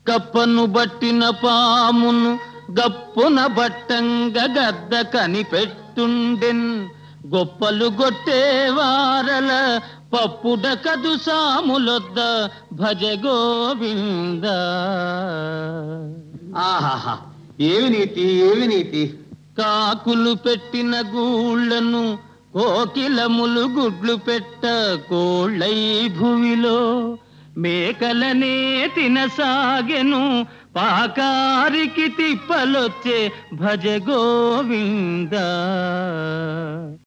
కప్పను బట్టిన పామును గప్పున బట్టంగ గద్ద కనిపెట్టుండెన్ గొప్పలు గొట్టేవారల పప్పుడ కదు సాములొద్ద భజ గోవింద ఆహాహా ఏమి నీతి ఏమి నీతి కాకులు పెట్టిన గూళ్ళను కోకిలములు గుడ్లు పెట్ట కోళ్ళై భువిలో మేకలనే తినసాగెను పాకారికి తిప్పలొచ్చే భజ గోవింద